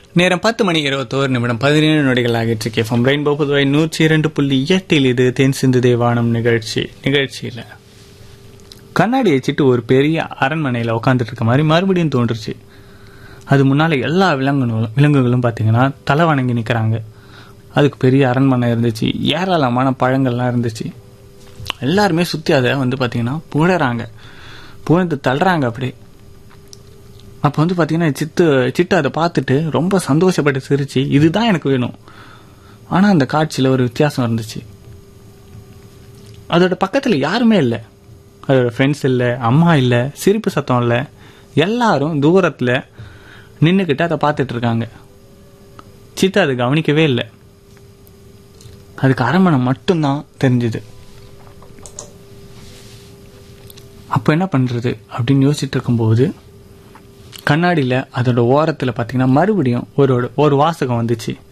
நேரம் பத்து மணி இருபத்தோரு நிமிடம் பதினேழு நொடிகள் ஆகிட்டு கேஃபம் ரெயின்போ புதுவை நூற்றி இரண்டு புள்ளி எட்டில் இது தென் சிந்து தேவானம் நிகழ்ச்சி நிகழ்ச்சியில் கண்ணாடி வச்சுட்டு ஒரு பெரிய அரண்மனையில் உட்காந்துட்டு இருக்க மாதிரி மறுபடியும் தோன்றுச்சு அது முன்னால் எல்லா விலங்குகளும் விலங்குகளும் பார்த்தீங்கன்னா தலை வணங்கி நிற்கிறாங்க அதுக்கு பெரிய அரண்மனை இருந்துச்சு ஏராளமான பழங்கள்லாம் இருந்துச்சு எல்லாருமே சுற்றி அதை வந்து பார்த்தீங்கன்னா புகழறாங்க புகழ்ந்து தள்ளுறாங்க அப்படியே அப்போ வந்து பார்த்தீங்கன்னா சித்து சிட்டு அதை பார்த்துட்டு ரொம்ப சந்தோஷப்பட்டு சிரிச்சு இதுதான் எனக்கு வேணும் ஆனால் அந்த காட்சியில் ஒரு வித்தியாசம் இருந்துச்சு அதோட பக்கத்தில் யாருமே இல்லை அதோட ஃப்ரெண்ட்ஸ் இல்லை அம்மா இல்லை சிரிப்பு சத்தம் இல்லை எல்லாரும் தூரத்தில் நின்றுக்கிட்டு அதை பார்த்துட்டு இருக்காங்க சித்து அதை கவனிக்கவே இல்லை அதுக்கு அரண்மனை மட்டும்தான் தெரிஞ்சுது அப்போ என்ன பண்ணுறது அப்படின்னு யோசிச்சுட்டு இருக்கும்போது கண்ணாடியில் அதோட ஓரத்தில் பார்த்தீங்கன்னா மறுபடியும் ஒரு ஒரு வாசகம் வந்துச்சு